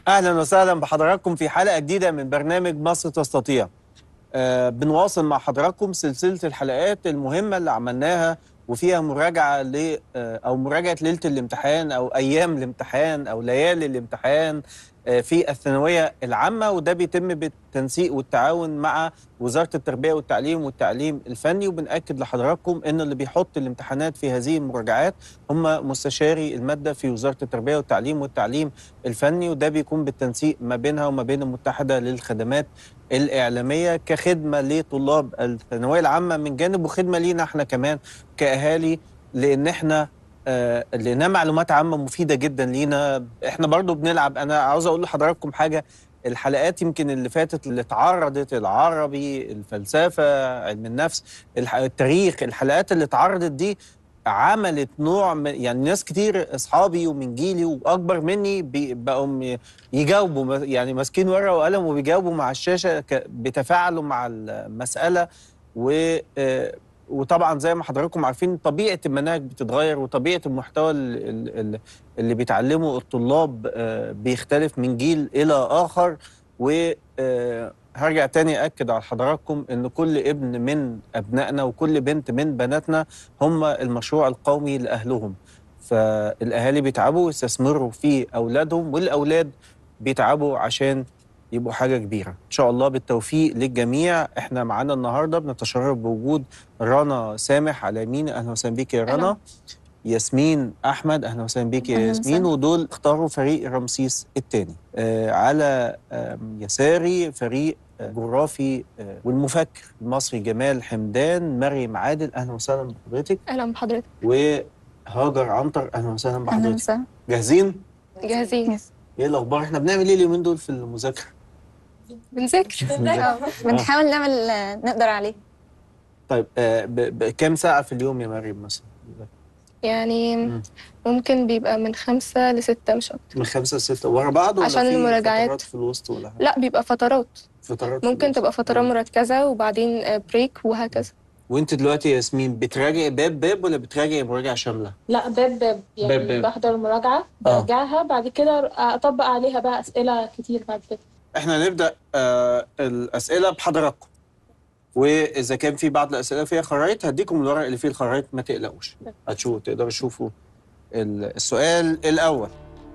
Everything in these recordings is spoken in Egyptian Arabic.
اهلا وسهلا بحضراتكم في حلقه جديده من برنامج مصر تستطيع. آه بنواصل مع حضراتكم سلسله الحلقات المهمه اللي عملناها وفيها مراجعه ل آه او مراجعه ليله الامتحان او ايام الامتحان او ليالي الامتحان آه في الثانويه العامه وده بيتم بالتنسيق والتعاون مع وزاره التربيه والتعليم والتعليم الفني وبناكد لحضراتكم ان اللي بيحط الامتحانات في هذه المراجعات هم مستشاري الماده في وزاره التربيه والتعليم والتعليم الفني وده بيكون بالتنسيق ما بينها وما بين المتحده للخدمات الاعلاميه كخدمه لطلاب الثانويه العامه من جانب وخدمه لينا احنا كمان كاهالي لان احنا آه لانها معلومات عامه مفيده جدا لينا احنا برضو بنلعب انا عاوز اقول لحضراتكم حاجه الحلقات يمكن اللي فاتت اللي اتعرضت العربي الفلسفه علم النفس التاريخ الحلقات اللي اتعرضت دي عملت نوع من يعني ناس كتير اصحابي ومن جيلي واكبر مني بقوا يجاوبوا يعني ماسكين ورقه وقلم وبيجاوبوا مع الشاشه بيتفاعلوا مع المساله و وطبعا زي ما حضراتكم عارفين طبيعه المناهج بتتغير وطبيعه المحتوى اللي, اللي بيتعلمه الطلاب بيختلف من جيل الى اخر و هرجع تاني أكد على حضراتكم إن كل ابن من أبنائنا وكل بنت من بناتنا هم المشروع القومي لأهلهم فالأهالي بيتعبوا ويستثمروا في أولادهم والأولاد بيتعبوا عشان يبقوا حاجة كبيرة إن شاء الله بالتوفيق للجميع إحنا معانا النهاردة بنتشرف بوجود رنا سامح على يمين أهلا وسهلا بيك يا رنا ياسمين احمد اهلا وسهلا بيك يا ياسمين ودول اختاروا فريق رمسيس الثاني آه على آه يساري فريق آه جغرافي آه والمفكر المصري جمال حمدان مريم عادل اهلا وسهلا بحضرتك اهلا بحضرتك وهاجر عنتر اهلا وسهلا اهلا بحضرتك وسهلا جاهزين جاهزين ايه الاخبار احنا بنعمل ايه اليومين دول في المذاكره بنذاكر آه، بنحاول نعمل آه، نقدر عليه طيب آه ب- بكام ساعه في اليوم يا مريم مثلا يعني مم. ممكن بيبقى من خمسة لستة مش أكتر من خمسة لستة ورا بعض ولا عشان في المراجعات. فترات في الوسط ولا حاجة؟ لا بيبقى فترات فترات في ممكن الوسط. تبقى فترة مم. مركزة وبعدين آه، بريك وهكذا وانت دلوقتي يا ياسمين بتراجعي باب باب ولا بتراجعي مراجعه شامله؟ لا باب باب يعني باب باب. بحضر المراجعة آه. برجعها بعد كده أطبق عليها بقى أسئلة كتير بعد كده احنا نبدا آه الاسئله بحضراتكم واذا كان في بعض الاسئله فيها خرايط هديكم الورق اللي فيه الخرايط ما تقلقوش هتشوفوا تقدروا تشوفوا ال- السؤال الاول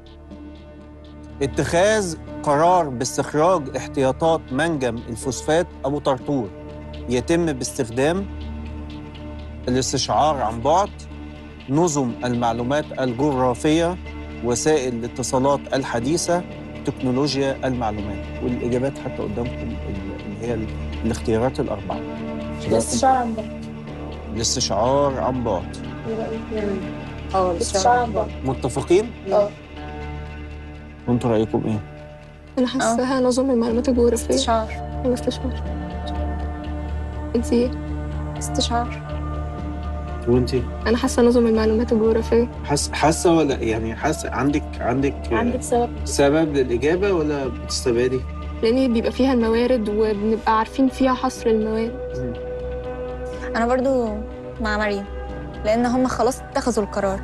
اتخاذ قرار باستخراج احتياطات منجم الفوسفات ابو طرطور يتم باستخدام الاستشعار عن بعد نظم المعلومات الجغرافيه وسائل الاتصالات الحديثه تكنولوجيا المعلومات والاجابات حتى قدامكم ال- اللي هي ال- الاختيارات الاربعه الاستشارة عن بعد الاستشعار عن بعد اه الاستشارة عن بعد متفقين اه وانتوا رايكم ايه أنا حاساها نظم المعلومات الجغرافية استشعار والاستشعار انتي استشعار وانتي أنا حاسة نظم المعلومات الجغرافية حاسه حاسه ولا يعني حاسه عندك عندك آه، عندك سبب سبب للاجابه ولا بتستبعدي لأن بيبقى فيها الموارد وبنبقى عارفين فيها حصر الموارد انا برضو مع مريم لان هم خلاص اتخذوا القرار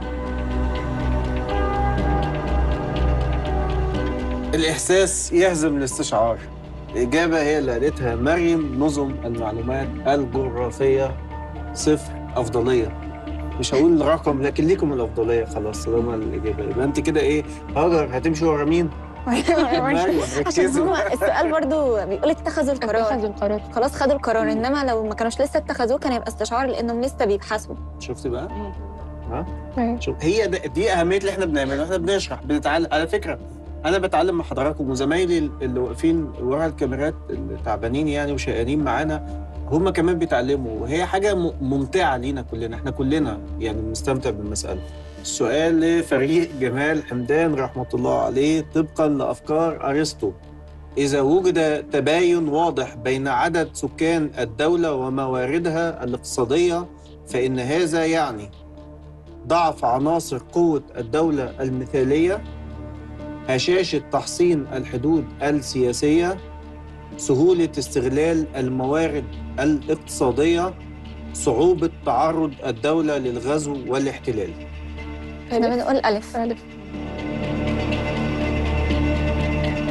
الاحساس يهزم الاستشعار الاجابه هي اللي قالتها مريم نظم المعلومات الجغرافيه صفر افضليه مش هقول رقم لكن ليكم الافضليه خلاص طالما الاجابه يبقى انت كده ايه هاجر هتمشي ورا مين؟ مريم عشان ركزي هو السؤال برضو بيقول اتخذوا القرار اتخذوا القرار خلاص خدوا القرار انما لو ما كانوش لسه اتخذوه كان هيبقى استشعار لانهم لسه بيبحثوا شفت بقى؟ ها؟ أيوة. شوف هي ده دي اهميه اللي احنا بنعمله احنا بنشرح بنتعلم على فكره انا بتعلم مع حضراتكم وزمايلي اللي واقفين ورا الكاميرات اللي تعبانين يعني وشقيانين معانا هم كمان بيتعلموا وهي حاجه م- ممتعه لينا كلنا احنا كلنا يعني بنستمتع بالمساله السؤال لفريق جمال حمدان رحمه الله عليه طبقا لافكار ارسطو اذا وجد تباين واضح بين عدد سكان الدوله ومواردها الاقتصاديه فان هذا يعني ضعف عناصر قوة الدولة المثالية هشاشة تحصين الحدود السياسية سهولة استغلال الموارد الاقتصادية صعوبة تعرض الدولة للغزو والاحتلال احنا بنقول ألف ألف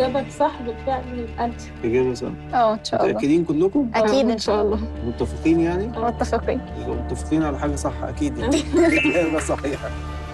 إجابة صح بالفعل يبقى أنت إجابة صح اه ان شاء الله متأكدين كلكم؟ اكيد ان شاء الله متفقين يعني؟ متفقين يبقى متفقين على حاجة صح أكيد يعني إجابة صحيحة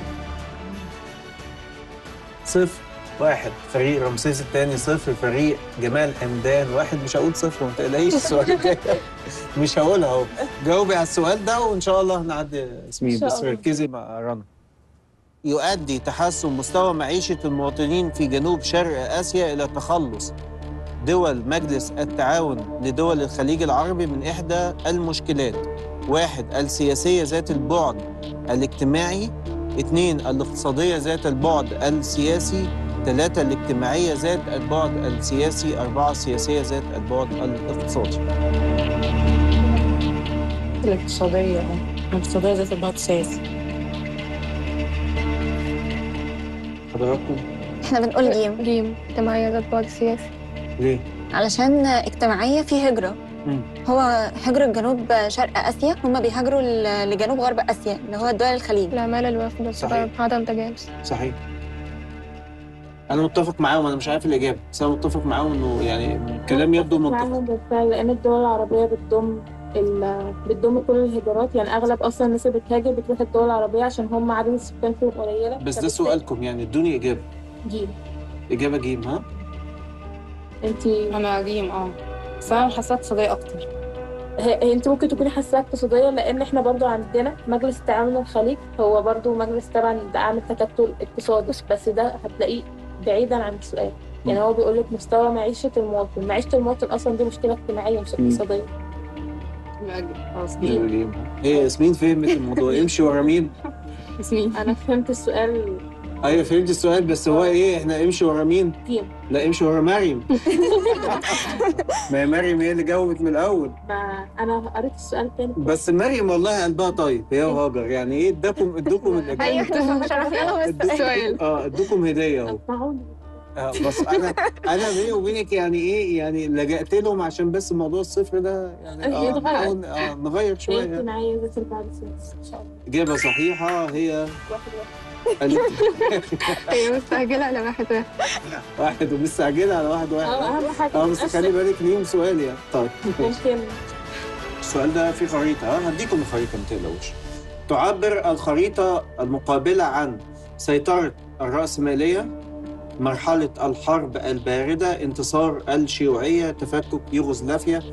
صفر واحد فريق رمسيس الثاني صفر فريق جمال حمدان واحد مش هقول صفر ما تقلقيش السؤال الجاي مش هقولها اهو جاوبي على السؤال ده وان شاء الله هنعدي ياسمين إن شاء بس الله. ركزي مع رنا يؤدي تحسن مستوى معيشة المواطنين في جنوب شرق آسيا إلى تخلص دول مجلس التعاون لدول الخليج العربي من إحدى المشكلات واحد السياسية ذات البعد الاجتماعي اثنين الاقتصادية ذات البعد السياسي ثلاثة الاجتماعية ذات البعد السياسي أربعة السياسية ذات البعد الاقتصادي الاقتصادية اه الاقتصادية ذات البعد السياسي حضراتكم احنا بنقول جيم جيم اجتماعية ذات بعد سياسي ليه؟ علشان اجتماعية في هجرة مم. هو هجرة جنوب شرق آسيا هم بيهاجروا ل- لجنوب غرب آسيا اللي هو دول الخليج العمالة الوافدة صحيح. بسبب عدم تجانس صحيح أنا متفق معاهم أنا مش عارف الإجابة بس أنا متفق معاهم إنه يعني الكلام يبدو منطقي معاهم بالفعل لأن الدول العربية بتضم ال- بتضم كل الهجرات يعني أغلب أصلا الناس اللي بتهاجر بتروح الدول العربية عشان هم عدد السكان فيهم قليلة بس ده فبالتالي سؤالكم يعني ادوني إجابة جيم إجابة جيم ها؟ انت أنا جيم اه بس أنا حاساها اقتصادية أكتر انت ممكن تكوني حاساها اقتصاديه لان احنا برضو عندنا مجلس التعاون الخليج هو برضو مجلس طبعا دعم التكتل الاقتصادي بس ده هتلاقيه بعيدا عن السؤال يعني هو بيقول لك مستوى معيشه المواطن معيشه المواطن اصلا دي مشكله اجتماعيه مش مم. اقتصاديه خلاص إجابة جيم إيه ياسمين فهمت الموضوع امشي ورا مين؟ ياسمين انا فهمت السؤال أيوة فهمت السؤال بس هو إيه إحنا امشي ورا مين؟ جيم لا امشي ورا مريم ما هي مريم هي اللي جاوبت من الأول ما انا قريت السؤال تاني بس مريم والله قلبها طيب هي وهاجر يعني ايه اداكم ادوكم الاجابه ايوه شرحنا لهم السؤال ادوكم اه ادوكم هديه اهو اسمعوني آه بس انا انا بيني وبينك يعني ايه يعني لجأت لهم عشان بس موضوع الصفر ده يعني اه يتغير. نحاول آه نغير ايه شويه اجتماعيه ذات البعد السياسي ان شاء الله اجابه صحيحه هي واحد واحد هي مستعجلة على واحد واحد واحد ومستعجله على واحد واحد اه اهم حاجه اه بس خلي بالك ليهم سؤال يعني طيب ممكن السؤال ده فيه خريطة ها هديكم الخريطة ما تقلقوش تعبر الخريطة المقابلة عن سيطرة الرأسمالية مرحلة الحرب الباردة انتصار الشيوعية تفكك يوغوسلافيا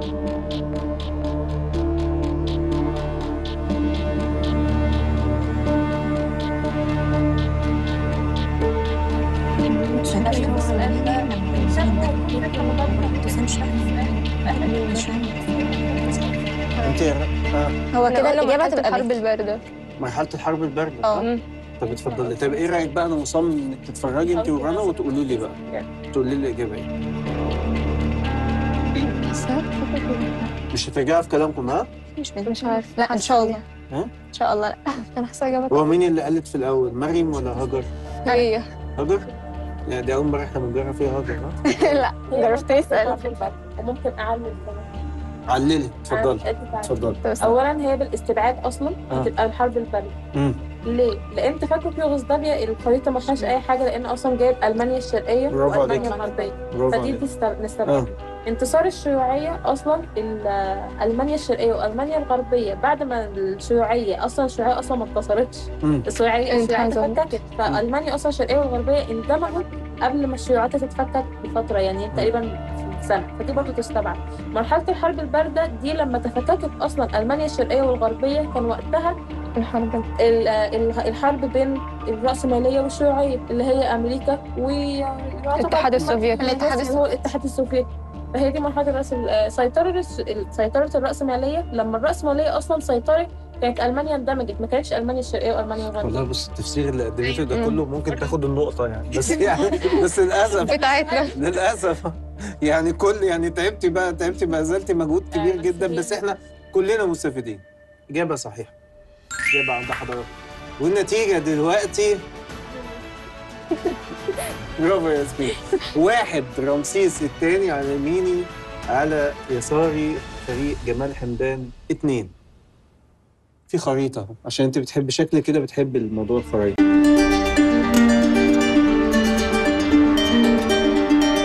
انت آه هو كده أنا الإجابة مرحلة تبقى الحرب بيت. الباردة مرحلة الحرب الباردة اه مم. طب اتفضلي طب ايه رأيك بقى انا مصمم انك تتفرجي انت ورنا وتقولي لي بقى تقولي لي الإجابة ايه مش هترجعوا في كلامكم ها؟ مش مش عارف لا ان شاء الله ها؟ ان شاء الله لا انا حاسة اجابة هو مين اللي قالت في الأول مريم ولا هاجر؟ هي هاجر؟ يعني دي أول مرة احنا بنجرب فيها هاجر ها؟ لا جربت اسال وممكن اعلم كمان عللي اتفضلي أنا أدي تعليم. اتفضلي اولا هي بالاستبعاد اصلا آه. بتبقى الحرب الباردة مم. ليه؟ لان تفكك يوغوسلافيا الخريطه ما فيهاش اي حاجه لان اصلا جايب المانيا الشرقيه برافو والمانيا عليك. الغربيه برافو فدي عليك تست- نستبعد اه انتصار الشيوعيه اصلا ال- المانيا الشرقيه والمانيا الغربيه بعد ما الشيوعيه اصلا الشيوعيه اصلا ما انتصرتش مم. الشيوعيه الشيوعيه انتهزمت. تفككت فالمانيا اصلا الشرقيه والغربيه اندمجوا قبل ما الشيوعيات تتفكك بفتره يعني تقريبا في سنه فدي برضه تستبعد مرحله الحرب البارده دي لما تفككت اصلا المانيا الشرقيه والغربيه كان وقتها الحرب ال- ال- الحرب بين الرأسمالية والشيوعية اللي هي أمريكا و الاتحاد السوفيتي. الاتحاد السوفيتي هو الاتحاد السوفيتي فهي دي مرحلة الرأس سيطرة الس- سيطرة الرأسمالية لما الرأسمالية أصلا سيطرت كانت ألمانيا اندمجت ما كانتش ألمانيا الشرقية وألمانيا الغربية والله بص التفسير اللي قدمته ده مم. كله ممكن تاخد النقطة يعني بس يعني بس للأسف بتاعتنا للأسف يعني كل يعني تعبتي بقى تعبتي بذلتي مجهود كبير بس جدا هي- بس احنا كلنا مستفيدين إجابة صحيحة إجابة عند حضرتك والنتيجة دلوقتي برافو يا ياسمين واحد رمسيس الثاني على يميني على يساري فريق جمال حمدان اتنين في خريطة عشان انت بتحب شكل كده بتحب الموضوع الخريطة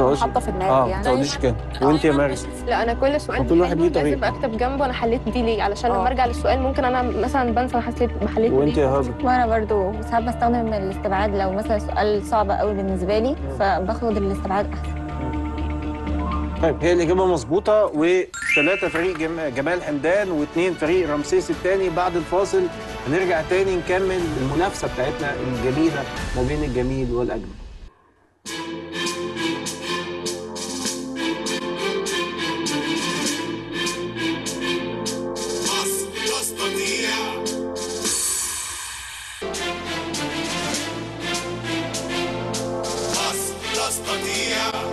تقولش- حاطه في دماغي اه ما يعني تقوليش كده وانت يا مريم لا انا كل سؤال وكل واحد ليه بحله طريقة. لازم اكتب جنبه انا حليت دي ليه علشان آه. لما ارجع للسؤال ممكن انا مثلا بنسى انا حسيت حليت وانت ليه يا هاجر وانا برضو ساعات بستخدم الاستبعاد لو مثلا سؤال صعب قوي بالنسبه لي فباخد الاستبعاد احسن طيب هي الإجابة مظبوطة وثلاثة فريق جم- جمال حمدان واثنين فريق رمسيس الثاني بعد الفاصل هنرجع تاني نكمل المنافسة بتاعتنا الجميلة ما بين الجميل والأجمل مصر تستطيع مصر تستطيع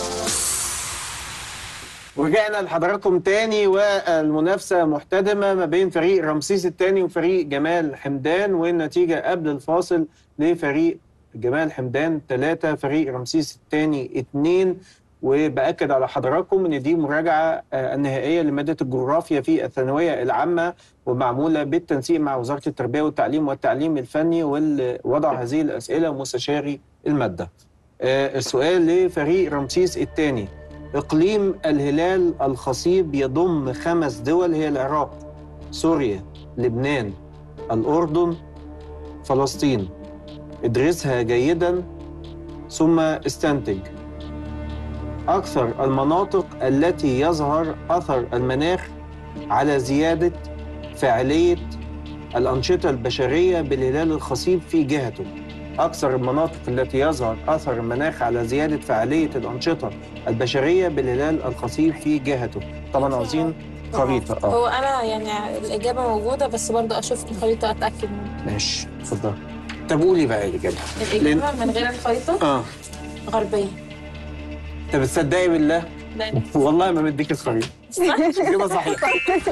ورجعنا لحضراتكم تاني والمنافسة محتدمة ما بين فريق رمسيس الثاني وفريق جمال حمدان والنتيجة قبل الفاصل لفريق جمال حمدان ثلاثة فريق رمسيس الثاني اثنين وبأكد على حضراتكم ان دي مراجعة آه، النهائية لمادة الجغرافيا في الثانوية العامة ومعمولة بالتنسيق مع وزارة التربية والتعليم والتعليم الفني ووضع هذه الأسئلة مستشاري المادة آه، السؤال لفريق رمسيس الثاني إقليم الهلال الخصيب يضم خمس دول هي العراق سوريا لبنان الأردن فلسطين ادرسها جيدا ثم استنتج أكثر المناطق التي يظهر أثر المناخ على زيادة فاعلية الأنشطة البشرية بالهلال الخصيب في جهته أكثر المناطق التي يظهر أثر المناخ على زيادة فعالية الأنشطة البشرية بالهلال الخصيب في جهته طبعا عاوزين خريطة اه هو انا يعني الاجابه موجوده بس برضه اشوف الخريطه اتاكد منها ماشي اتفضل طب قولي بقى الإجابة الاجابه من غير الخريطه اه غربيه طب تصدقي بالله لأن والله ما مديك الخريطة إجابة صحيحة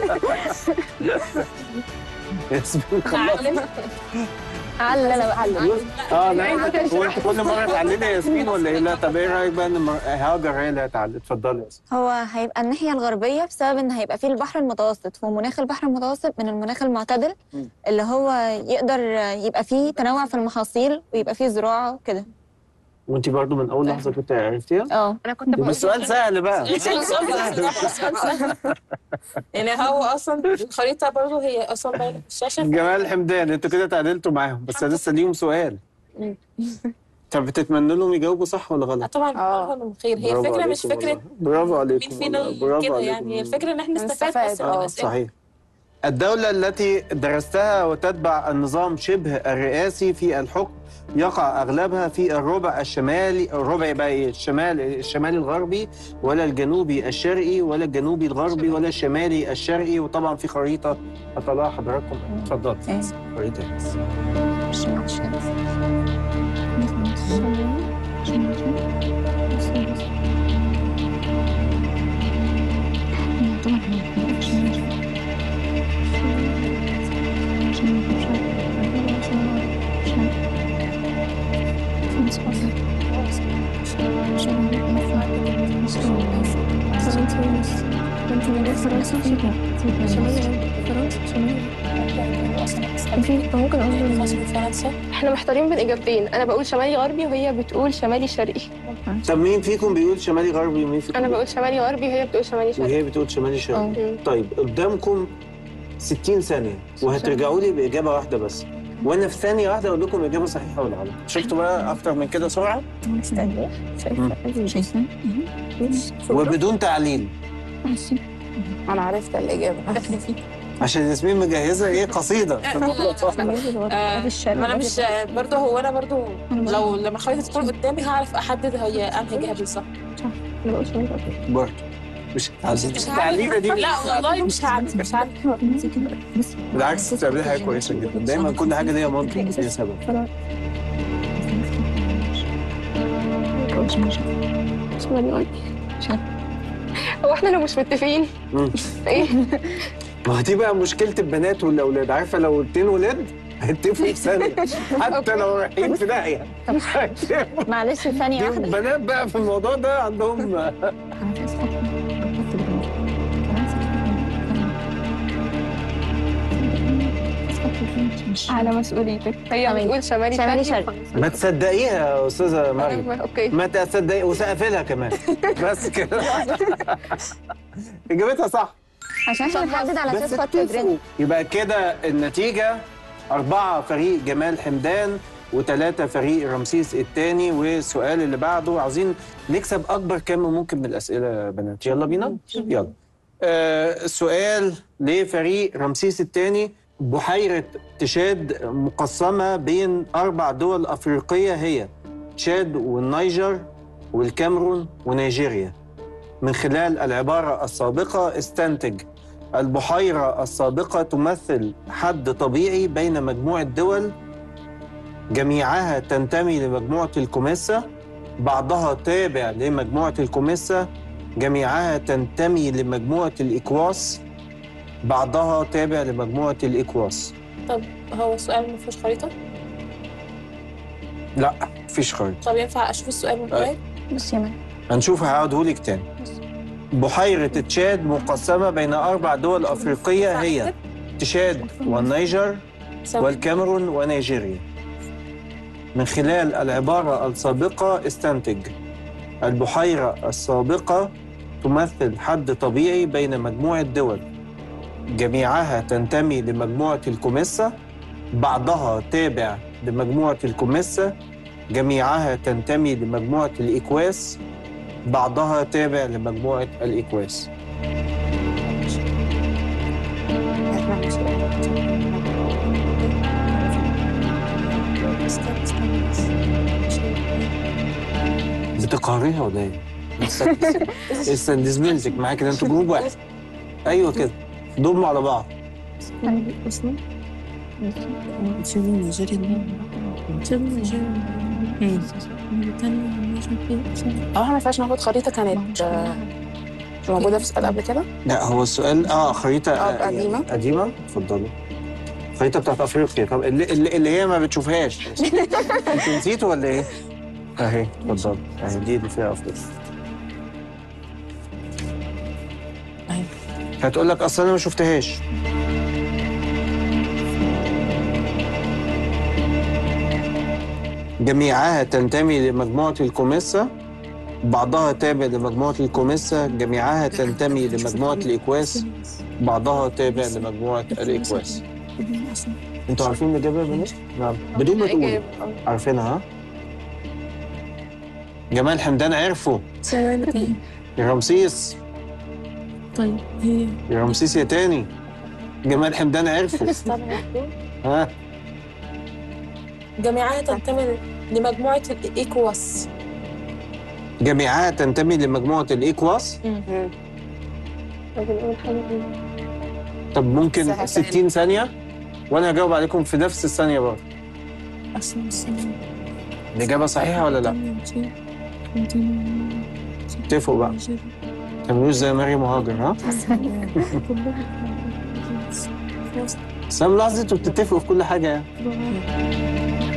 ياسمين خلاص أعلم. علل انا بقى اه لا هو انت كل مره تعللي يا ياسمين ولا ايه؟ لا طب ايه رايك بقى ان مر- هاجر هي اللي هتعلل اتفضلي يا ياسمين هو هيبقى الناحية الغربية بسبب إن هيبقى فيه البحر المتوسط ومناخ البحر المتوسط من المناخ المعتدل مم. اللي هو يقدر يبقى فيه تنوع في المحاصيل ويبقى فيه زراعة وكده وانت برضو من اول لحظه كنت عرفتيها؟ اه انا كنت يبقى السؤال سهل بقى سؤال سهل. سؤال سهل. يعني هو اصلا الخريطه برضه هي اصلا باينه في الشاشه جمال حمدان انتوا كده تعادلتوا معاهم بس لسه ليهم سؤال طب بتتمنى لهم يجاوبوا صح ولا غلط؟ طبعا آه. كلهم خير هي برافو الفكره مش عليكم فكره والله. برافو عليكم مين فينا والله. برافو كده عليكم يعني الفكره ان احنا نستفاد نستفاد، بس من آه. الأسئلة. صحيح الدولة التي درستها وتتبع النظام شبه الرئاسي في الحكم يقع أغلبها في الربع الشمالي الربع بقى إيه؟ الشمال الشمالي الغربي ولا الجنوبي الشرقي ولا الجنوبي الغربي ولا الشمالي الشرقي وطبعا في خريطة هطلعها حضراتكم اتفضل إيه. خريطة ممكن اقول خاصة بفرنسا احنا محتارين بين اجابتين انا بقول شمالي غربي وهي بتقول شمالي شرقي طب مين فيكم بيقول شمالي غربي ومين فيكم انا بقول شمالي غربي وهي بتقول شمالي شرقي وهي بتقول شمالي شرقي مم. طيب قدامكم 60 ثانية وهترجعوا لي بإجابة واحدة بس وأنا في ثانية واحدة أقول لكم إجابة صحيحة ولا غلط شفتوا بقى أكتر من كده سرعة وبدون تعليل انا عرفت الاجابه عشان ياسمين مجهزة إيه قصيدة آه، ما انا مش برضه هو انا برضه لو لما الخريطه تكون قدامي هعرف احدد هي انهي جهه بالظبط انا بقول شمالي غربي برضه مش مش التعليلة دي لا والله مش هعرف مش هعرف بالعكس بتعملي حاجة كويسة جدا دايما كل حاجة ليها منطق ليها سبب شمالي غربي هو احنا لو مش متفقين مم. ايه ما دي بقى مشكلة البنات والأولاد عارفة لو اتنين ولاد هيتفقوا في ثانية حتى لو رايحين في داهية معلش ثانية دي واحدة البنات بقى في الموضوع ده عندهم على مسؤوليتك هي تمام. بتقول شمالي شمالي شرقي شرقي. ما تصدقيها يا استاذه مريم اوكي ما تصدقي وسقفلها كمان بس كده اجابتها صح عشان احنا بنحدد على اساس بس خط اتفقوا. الجريد يبقى كده النتيجة أربعة فريق جمال حمدان وثلاثة فريق رمسيس الثاني والسؤال اللي بعده عايزين نكسب أكبر كم ممكن من الأسئلة يا بنات يلا بينا يلا آه السؤال لفريق رمسيس الثاني بحيرة تشاد مقسمة بين أربع دول أفريقية هي تشاد والنيجر والكاميرون ونيجيريا من خلال العبارة السابقة استنتج البحيرة السابقة تمثل حد طبيعي بين مجموعة دول جميعها تنتمي لمجموعة الكوميسا بعضها تابع لمجموعة الكوميسا جميعها تنتمي لمجموعة الإكواس بعضها تابع لمجموعة الإكواس طب هو السؤال ما فيهوش خريطة لا مفيش خريطة طب ينفع اشوف السؤال من قريب بص يا مريم هنشوف هعودهولك تاني بحيرة تشاد مقسمة بين أربع دول أفريقية هي تشاد والنيجر سوا. والكاميرون ونيجيريا من خلال العبارة السابقة استنتج البحيرة السابقة تمثل حد طبيعي بين مجموعة دول جميعها تنتمي لمجموعة الكوميسا بعضها تابع لمجموعة الكوميسا جميعها تنتمي لمجموعة الإكواس بعضها تابع لمجموعة الإكواس بتقهريها ولا ايه؟ استنى زميلتك معاك كده انتوا جروب واحد ايوه كده ضموا على بعض اه احنا ما ينفعش ناخد خريطة كانت آه، موجودة في سؤال قبل كده لا هو السؤال اه خريطة آه، آه، قديمة. قديمة اتفضلوا خريطة بتاعت افريقيا طب اللي, اللي, اللي هي ما بتشوفهاش انتوا نسيتوا ولا ايه؟ اهي اتفضل اهي دي اللي فيها افريقيا أهي. هتقول لك اصل انا ما شفتهاش جميعها تنتمي لمجموعة الكوميسا بعضها تابع لمجموعة الكوميسا جميعها تنتمي لمجموعة الإكواس بعضها تابع لمجموعة الإكواس انتوا عارفين الإجابة يا بنات؟ نعم بدون ما تقولوا عارفينها ها؟ جمال حمدان عرفوا يا رمسيس طيب هي يا رمسيس يا تاني جمال حمدان عرفوا ها جميعها تنتمي لمجموعة الإيكواس جميعها تنتمي لمجموعة الإيكواس بنقول حاجة طب ممكن سهل. 60 ثانية وأنا هجاوب عليكم في نفس الثانية برضه الإجابة صحيحة ولا لا؟ اتفقوا بقى ما تعملوش زي مريم مهاجر ها؟ بس أنا ملاحظ انتوا بتتفقوا في كل حاجة يعني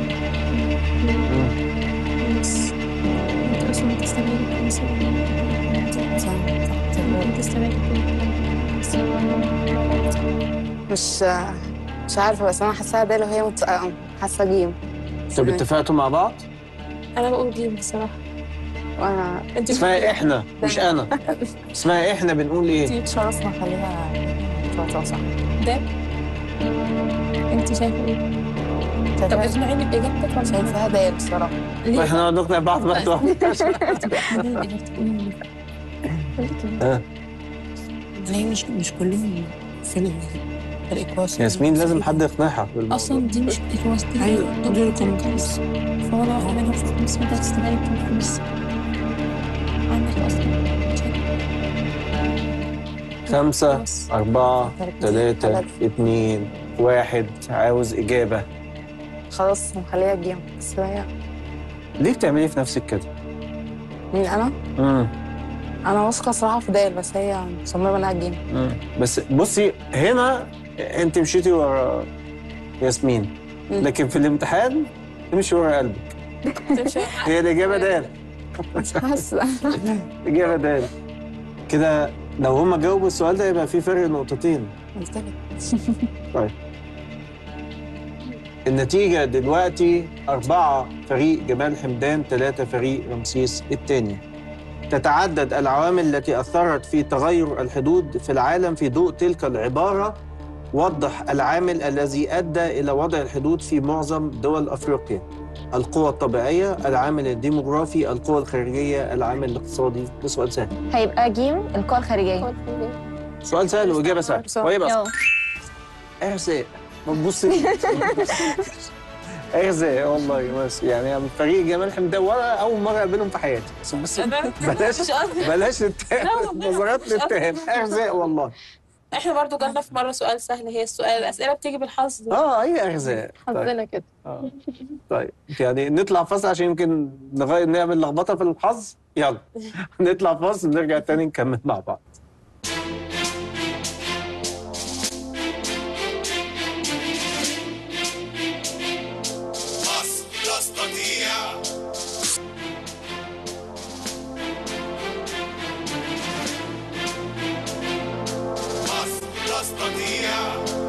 مش مش عارفه بس انا حاساها دال وهي مت... آه، حاسه جيم طب اتفقتوا مع بعض؟ أنا بقول جيم بصراحة وانا أنت اسمها إحنا مش أنا اسمها إحنا بنقول إيه؟ دي تشرفنا خليها شاطره صح ده أنت شايفة إيه؟ طب شايفاها اسمعيني بإجابتك ولا شايفاها دال بصراحه ما إحنا نقعد نقنع بعض بقى هي مش مش كلهم في ال- في الاكواس ياسمين لازم حد يقنعها بالموضوع. اصلا دي مش اكواس دي ايوه دول كانوا خمس فهو لو واحد منهم في الخمس ده تستغل في الخمس عندك اصلا خمسة خلاص. أربعة ثلاثة ثلاثة. اتنين واحد عاوز إجابة خلاص نخليها جيم بس هي ليه بتعملي في نفسك كده؟ مين انا؟ مم. انا واثقه صراحه في دال بس هي مصممه انها جيم مم. بس بصي هنا أنت مشيتي ورا ياسمين مم. لكن في الامتحان تمشي ورا قلبك تمشي هي الإجابة دال مش حاسه إجابة دال كده لو هما جاوبوا السؤال ده يبقى في فرق نقطتين قلت لك النتيجة دلوقتي أربعة فريق جمال حمدان ثلاثة فريق رمسيس الثاني تتعدد العوامل التي أثرت في تغير الحدود في العالم في ضوء تلك العبارة وضح العامل الذي أدى إلى وضع الحدود في معظم دول أفريقيا القوى الطبيعية العامل الديموغرافي القوى الخارجية العامل الاقتصادي ده سؤال سهل هيبقى جيم القوى الخارجيه سؤال سهل وإجابة سهلة ويبقى يلا. ارزاق ما تبصليش ارزاق والله بس يعني من فريق جمال حمدان ولا اول مره اقابلهم في حياتي بس بس بلاش مش قصدي. بلاش لا نتهم والله نظرات مش قصدي. نتهم ارزاق والله احنا برضو جالنا في مره سؤال سهل هي السؤال الاسئله بتيجي بالحظ اه هي ارزاق طيب. حظنا كده آه. طيب يعني نطلع فاصل عشان يمكن نغير نعمل لخبطه في الحظ يلا نطلع فاصل نرجع تاني نكمل مع بعض مصر تستطيع مصر تستطيع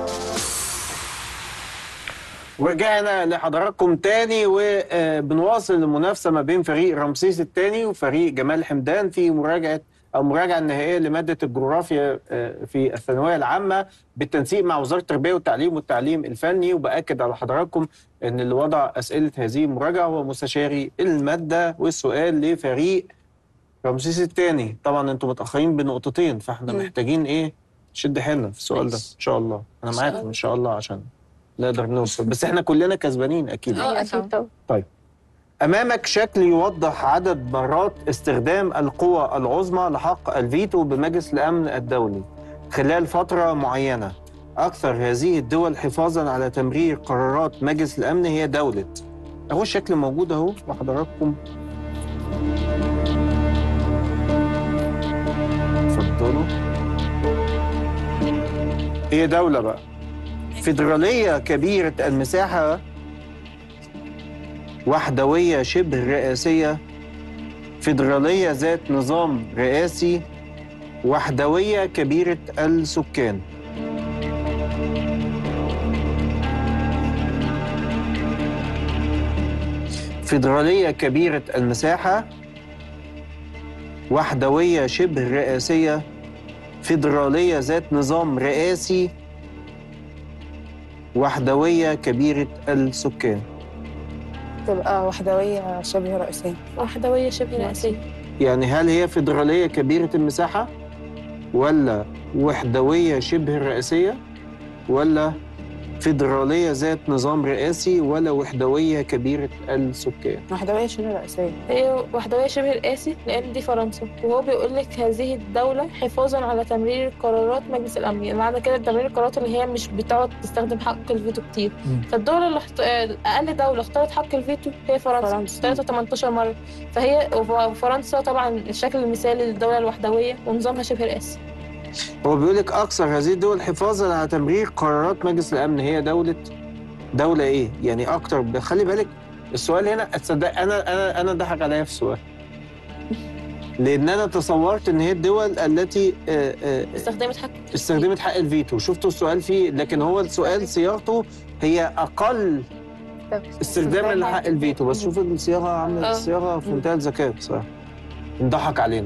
ورجعنا لحضراتكم تاني وبنواصل المنافسة ما بين فريق رمسيس الثاني وفريق جمال حمدان في مراجعة أو مراجعة النهائية لمادة الجغرافيا آه، في الثانوية العامة بالتنسيق مع وزارة التربية والتعليم والتعليم الفني وبأكد على حضراتكم أن اللي وضع أسئلة هذه المراجعة هو مستشاري المادة والسؤال لفريق رمسيس الثاني طبعا أنتم متأخرين بنقطتين فاحنا محتاجين إيه شد حيلنا في السؤال ده إن شاء الله أنا معاكم إن شاء الله عشان نقدر نوصل بس احنا كلنا كسبانين اكيد اه اكيد طبعا امامك شكل يوضح عدد مرات استخدام القوى العظمى لحق الفيتو بمجلس الامن الدولي خلال فتره معينه اكثر هذه الدول حفاظا على تمرير قرارات مجلس الامن هي دوله اهو الشكل موجود اهو لحضراتكم اتفضلوا هي دوله بقى فيدراليه كبيره المساحه وحدوية شبه رئاسية فيدرالية ذات نظام رئاسي وحدوية كبيرة السكان فيدرالية كبيرة المساحة وحدوية شبه رئاسية فيدرالية ذات نظام رئاسي وحدوية كبيرة السكان تبقى وحدوية شبه رئيسية وحدويه شبه رئاسيه يعني هل هي فيدرالية كبيرة المساحة ولا وحدوية شبه رئاسية ولا فيدرالية ذات نظام رئاسي ولا وحدوية كبيرة السكان وحدوية شبه رئيسية هي وحدويه شبه رئاسي لان دي فرنسا وهو بيقول لك هذه الدوله حفاظا على تمرير قرارات مجلس الامن يعني معنى كده تمرير القرارات اللي هي مش بتقعد تستخدم حق الفيتو كتير مم. فالدوله اللي احت... اقل دوله اختارت حق الفيتو هي فرنسا فرنسا. اختارتها 18 مره فهي وفرنسا طبعا الشكل المثالي للدوله الوحدويه ونظامها شبه رئاسي هو بيقول لك أكثر هذه الدول حفاظا على تمرير قرارات مجلس الأمن هي دولة دولة إيه؟ يعني أكتر خلي بالك السؤال هنا تصدق أنا أنا أنا ضحك عليا في السؤال لأن أنا تصورت إن هي الدول التي آه، آه، استخدمت حق استخدمت حق الفيتو شفتوا السؤال فيه لكن هو السؤال صياغته هي اقل استخداما لحق الفيتو بس شوف الصياغه عامله آه. الصياغه في منتهى الذكاء بصراحه انضحك علينا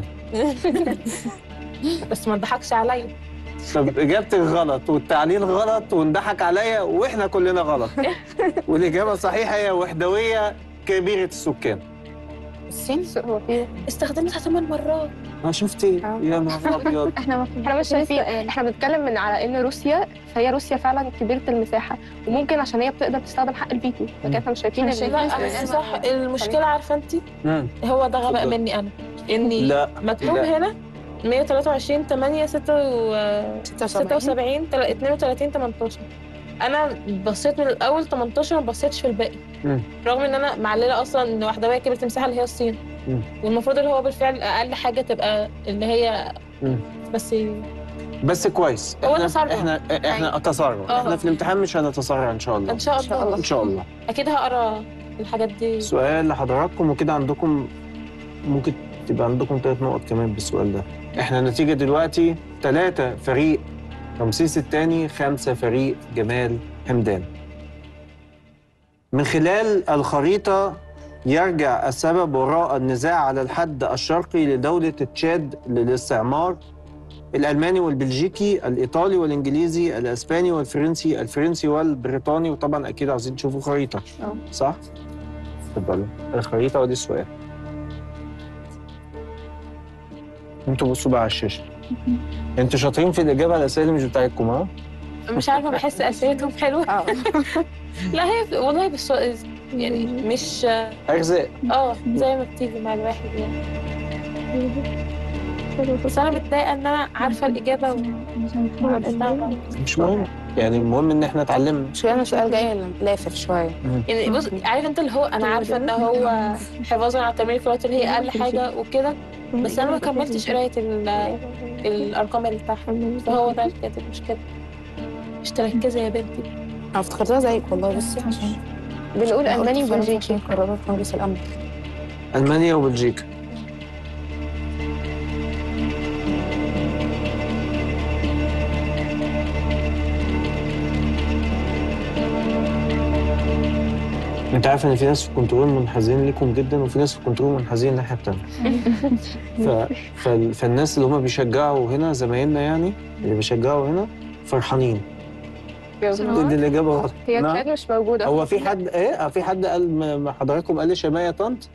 بس ما تضحكش عليا طب اجابتك غلط والتعليل غلط واندحك عليا واحنا كلنا غلط والاجابه الصحيحه هي وحدويه كبيره السكان الصين هو في استخدمتها ثمان مرات ما شفتي آه. يا نهار ابيض احنا ما احنا مش شايفين احنا بنتكلم من على ان روسيا فهي روسيا فعلا كبيره المساحه وممكن عشان هي بتقدر تستخدم حق الفيتو لكن احنا مش شايفين مش ال- شايفين. لا صح المشكله عارفه انت مم. هو ده غباء اتفضل. مني انا اني لا مكتوب لا. هنا 123 8 76 76 32 18 انا بصيت من الاول 18 ما بصيتش في الباقي مم. رغم ان انا معلله اصلا ان وحدويه كبيره المساحه اللي هي الصين مم. والمفروض اللي هو بالفعل اقل حاجه تبقى اللي هي مم. بس بس كويس هو احنا تسرع. احنا احنا تسرع آه. احنا في الامتحان مش هنتسرع ان شاء الله ان شاء الله ان شاء الله اكيد هقرا الحاجات دي سؤال لحضراتكم وكده عندكم ممكن تبقى عندكم ثلاث نقط كمان بالسؤال ده احنا النتيجة دلوقتي ثلاثة فريق رمسيس الثاني خمسة فريق جمال حمدان من خلال الخريطة يرجع السبب وراء النزاع على الحد الشرقي لدولة تشاد للاستعمار الألماني والبلجيكي الإيطالي والإنجليزي الأسباني والفرنسي الفرنسي والبريطاني وطبعا أكيد عايزين تشوفوا خريطة أه. صح؟ اتفضلوا الخريطة ودي السؤال انتوا بصوا بقى على الشاشة انتوا شاطرين في الإجابة على الأسئلة مش بتاعتكم ها؟ مش عارفه بحس اسئلتهم حلوه اه لا هي والله بس يعني مش أرزاق اه زي ما بتيجي مع الواحد يعني بس انا متضايقه ان انا عارفه الاجابه و... مش مهم يعني المهم إن احنا اتعلمنا مش انا سؤال جاي لافف شويه يعني بص عارف انت اللي هو انا عارفه ان هو حفاظا على تمرين الكرات اللي هي اقل حاجه وكده بس انا ما كملتش قرايه ال- الارقام اللي بتاعها فهو ده اللي كانت المشكله مش تركزي يا بنتي انا افتكرتها زيك والله بس عشان بنقول الماني قلت وبلجيكي عشان قرارات مجلس الامن ألمانيا وبلجيكا انت عارف ان في ناس في الكنترول منحازين لكم جدا وفي ناس في الكنترول منحازين الناحيه التانيه ف... ف... فالناس اللي هم بيشجعوا هنا زمايلنا يعني اللي بيشجعوا هنا فرحانين دي الاجابه غلط هي نعم. تشاد مش موجودة هو في حد ايه آه، في حد قال م- حضراتكم قال لي شماية طنط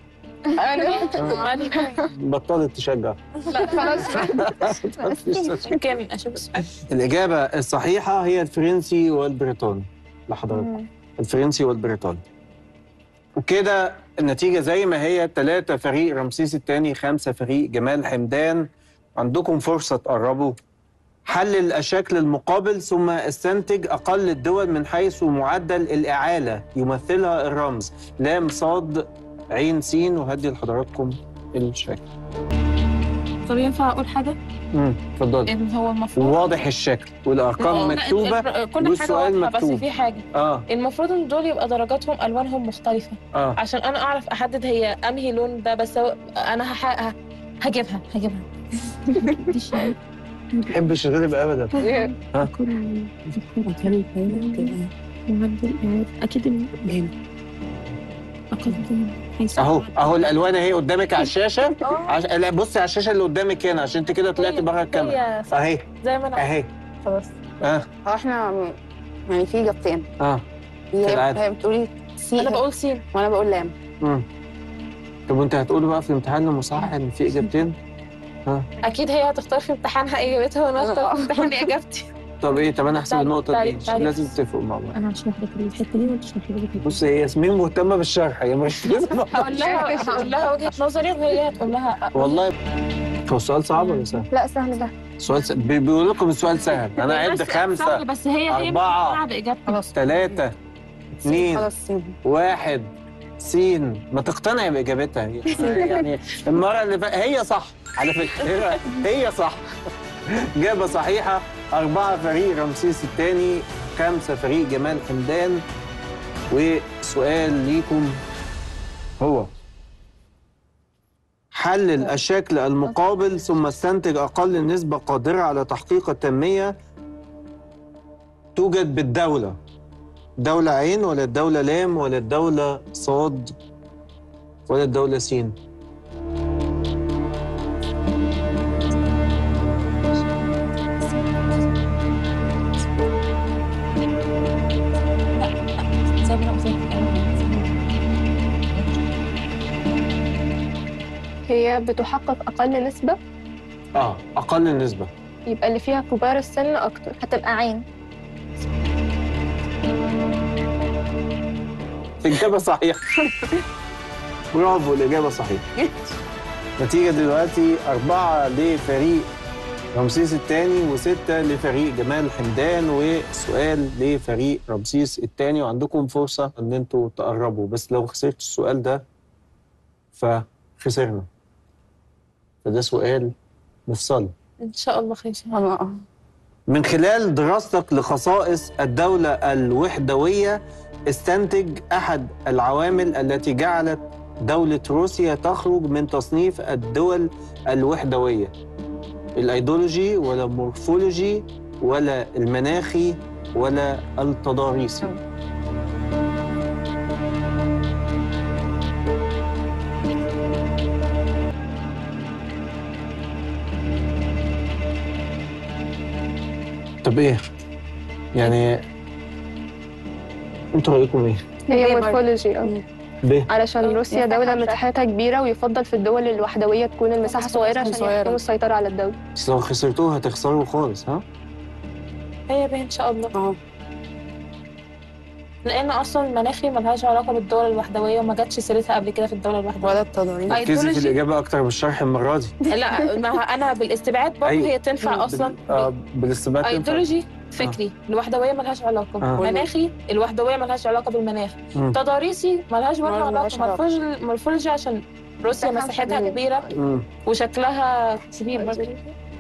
أنا بطلت تشجع لا خلاص ممكن اشوف السؤال الإجابة الصحيحة هي الفرنسي والبريطاني لحضراتكم الفرنسي والبريطاني وكده النتيجة زي ما هي ثلاثة فريق رمسيس الثاني خمسة فريق جمال حمدان عندكم فرصة تقربوا حلل الشكل المقابل ثم استنتج أقل الدول من حيث معدل الإعالة يمثلها الرمز لام صاد عين سين وهدي لحضراتكم الشكل طب ينفع اقول حاجه امم اتفضلي ان هو المفروض واضح الشكل والأرقام لا، مكتوبة ال- كل حاجه والسؤال واضحه بس مكتوب. في حاجه اه المفروض ان دول يبقى درجاتهم الوانهم مختلفه اه عشان انا اعرف احدد هي انهي لون ده بس هو- انا هح... ه- هجيبها هجيبها ما بحبش الغلب ابدا كل ذكورة كانت بينات معدل إعادة أكيد الجامد أقدم حيث اهو اهو الالوان اهي قدامك على الشاشه عش... لا بصي على الشاشه اللي قدامك هنا عشان انت كده طلعتي بره الكاميرا هي اهي زي ما انا اهي خلاص اه هو احنا م- يعني في اجابتين اه هي كالعادة. هي بتقولي سي انا بقول سين وانا بقول لام امم طب وانت هتقولوا بقى في الامتحان المصحح ان في اجابتين اكيد هي هتختار في امتحانها اجابتها وانا هختار في امتحاني اجابتي طب ايه طب انا احسب تعالي- النقطه دي تعالي- تعالي لازم بس. تتفقوا مع بعض أنا هشرح لك الحتة دي وأنت تشرح لي الحتة دي بص هي ياسمين مهتمه بالشرح هي مش هقول لها هقول لها وجهه نظري وهي هتقول لها والله هو السؤال صعب ولا سهل؟ لا سهل ده السؤال س... بي- بيقول لكم السؤال سهل انا اعد بس خمسه سهل، بس هي هي مش أربعة. مقتنعة باجابتي خلاص ثلاثه اثنين خلاص سين واحد سين ما تقتنع باجابتها هي يعني المره اللي فاتت هي صح على فكره هي, هي صح اجابه صحيحه اربعه فريق رمسيس الثاني خمسه فريق جمال حمدان وسؤال ليكم هو حلل الشكل المقابل ثم استنتج اقل نسبه قادره على تحقيق التنميه توجد بالدوله دولة عين ولا الدولة لام ولا الدولة صاد ولا الدولة سين زي ما أنا قلت لك في الأول. هي بتحقق أقل نسبة اه أقل النسبة يبقى اللي فيها كبار السن أكتر هتبقى عين الإجابة صحيحة برافو الإجابة صحيحة نتيجة دلوقتي أربعة لفريق رمسيس الثاني وستة لفريق جمال حمدان وسؤال لفريق رمسيس الثاني وعندكم فرصة إن أنتوا تقربوا بس لو خسرت السؤال ده فخسرنا فده سؤال مفصلي ان شاء الله خير الله من خلال دراستك لخصائص الدولة الوحدوية استنتج أحد العوامل التي جعلت دولة روسيا تخرج من تصنيف الدول الوحدوية الأيديولوجي ولا المورفولوجي ولا المناخي ولا التضاريسي طب ايه يعني انتوا رايكم ايه هي ليه برضه؟ مورفولوجي اه ليه علشان روسيا مساحة دولة مش مساحتها كبيرة ويفضل في الدول الوحدوية تكون المساحة صغيرة عشان صغيرة. يحكموا السيطرة على الدولة بس لو خسرتوه هتخسروا خالص ها هي بيه ان شاء الله اه لان اصلا المناخي ملهاش علاقه بالدول الوحدويه وما جاتش سيرتها قبل كده في الدوله الوحدويه ولا التضاريس أي- ركزي في أيديولوجي؟ الاجابه اكتر من الشرح المره دي لا ما هو انا بالاستبعاد برضه أيوة. هي تنفع اصلا بال- آه بالاستبعاد تنفع. ايديولوجي فكري الوحدويه ملهاش علاقه آه. مناخي الوحدويه ملهاش علاقه بالمناخ مم. تضاريسي ملهاش برضه برضه ملهاش علاقه علاقة. مورفولوجي مورفولوجي عشان روسيا مساحة مساحتها كبيرة. كبيره مم. وشكلها كبير برضه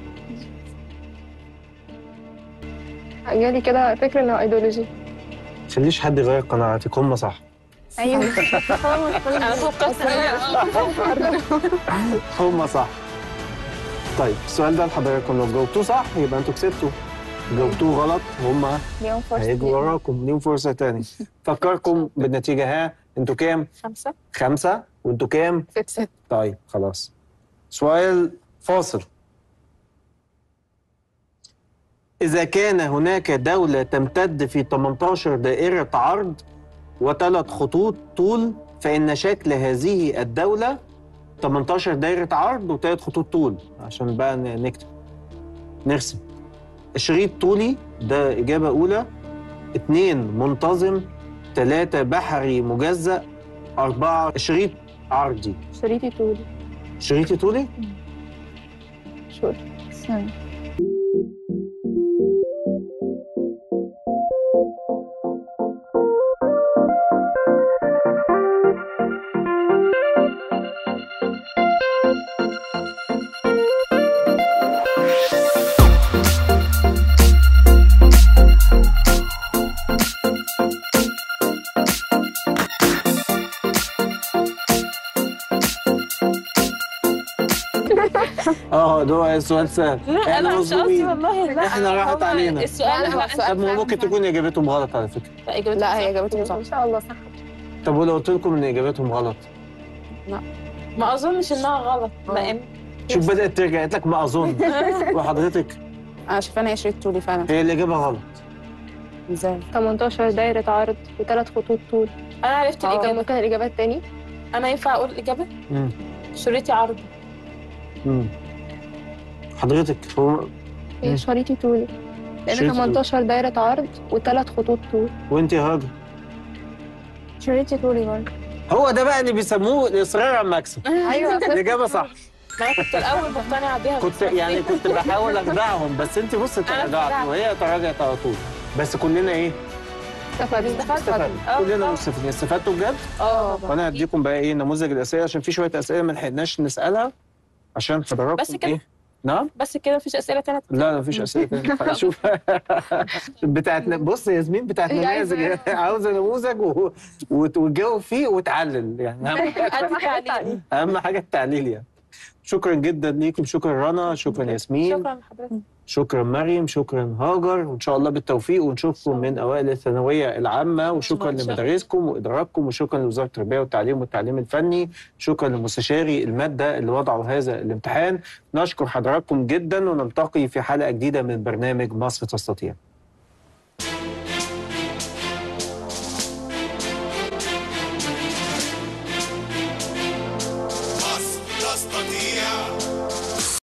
جالي كده فكرة انها ايديولوجي تخليش حد يغير قناعاتك هم صح ايوه انا فكرت هم صح طيب السؤال ده لحضراتكم لو جاوبتوه صح يبقى انتوا كسبتوا جاوبتوه غلط هم ليهم فرصة هيجوا وراكم ليهم فرصه تاني فكركم بالنتيجه ها انتوا كام خمسه خمسه وانتوا كام ست ست طيب خلاص سؤال فاصل إذا كان هناك دولة تمتد في 18 دائرة عرض وثلاث خطوط طول فإن شكل هذه الدولة 18 دائرة عرض وثلاث خطوط طول عشان بقى ن- نكتب نرسم شريط طولي ده إجابة أولى اتنين منتظم ثلاثة بحري مجزأ أربعة شريط عرضي شريطي طولي شريطي طولي شور اه ده سؤال سهل لا إحنا انا مش قصدي مظلومين. والله لا إحنا راحت هو علينا. السؤال لا، هو لا، طب ما ممكن تكون اجابتهم غلط على فكره لا إجابته لا صح. هي اجابتهم صح ان شاء الله صح طب ولو قلت لكم ان اجابتهم غلط ما اظنش انها غلط لان شوف بدات ترجع قالت لك ما اظن وحضرتك انا شايفه ان هي شريط طولي فعلا هي الاجابه غلط ازاي 18 دايرة عرض وثلاث خطوط طول انا عرفت اه الاجابه ممكن الإجابات تاني انا ينفع اقول الاجابه مم. شريطي عرض مم. حضرتك هو مم. هي شريطي طولي لأن شريطي 18 دايرة عرض وثلاث خطوط طول وانت يا هاجر شريطي طولي برضه هو ده بقى اللي بيسموه الاصرار على المكسب أيوه الاجابه صح ما انا كنت الاول مقتنعه بيها كنت بس يعني كنت بحاول اخدعهم بس انت بص أنا تراجعت اتراجعت. وهي تراجعت على طول بس كلنا ايه استفدنا استفدنا آه، كلنا آه. مستفيدين استفدتوا بجد اه وانا هديكم بقى ايه نموذج الاسئله عشان في شويه اسئله ما لحقناش نسالها عشان حضراتكم بس كده؟ ايه نعم بس كده مفيش اسئله تانية لا لا مفيش اسئله تانية شوف بتاعت بص يا ياسمين بتاعت هي نماذج عايزة عاوزه نموذج و- وت- وتجاوب فيه وتعلل يعني اهم أدي تعليم اهم حاجه التعليل يعني شكرا جدا ليكم شكرا رنا شكرا ياسمين شكرا لحضرتك شكرا مريم شكرا هاجر وان شاء الله بالتوفيق ونشوفكم من اوائل الثانويه العامه وشكرا إن شاء الله. لمدارسكم وادراككم وشكرا لوزاره التربيه والتعليم والتعليم الفني شكرا لمستشاري الماده اللي وضعوا هذا الامتحان نشكر حضراتكم جدا ونلتقي في حلقه جديده من برنامج مصر تستطيع